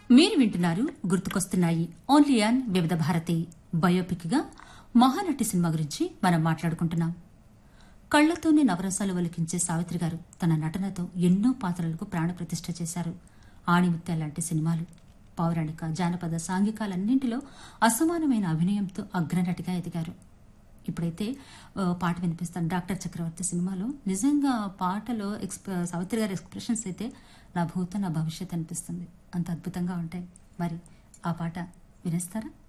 మీరు వింటున్నారు గుర్తుకొస్తున్నాయి ఓన్లీ ఆన్ వివిధ భారతి బయోపిక్ గా మహానటి సినిమా గురించి మనం మాట్లాడుకుంటున్నాం కళ్లతోనే నవరసాలు ఒలికించే సావిత్రి గారు తన నటనతో ఎన్నో పాత్రలకు ప్రాణప్రతిష్ఠ చేశారు ఆణిముత్య లాంటి సినిమాలు పౌరాణిక జానపద సాంఘికాలన్నింటిలో అసమానమైన అభినయంతో అగ్రనటిగా ఎదిగారు ఇప్పుడైతే ఆ, పాట వినిపిస్తాను డాక్టర్ చక్రవర్తి సినిమాలో నిజంగా పాటలో ఎక్స్ప సావిత్రి గారి ఎక్స్ప్రెషన్స్ అయితే నా భూత నా భవిష్యత్ అనిపిస్తుంది అంత అద్భుతంగా ఉంటాయి మరి ఆ పాట వినేస్తారా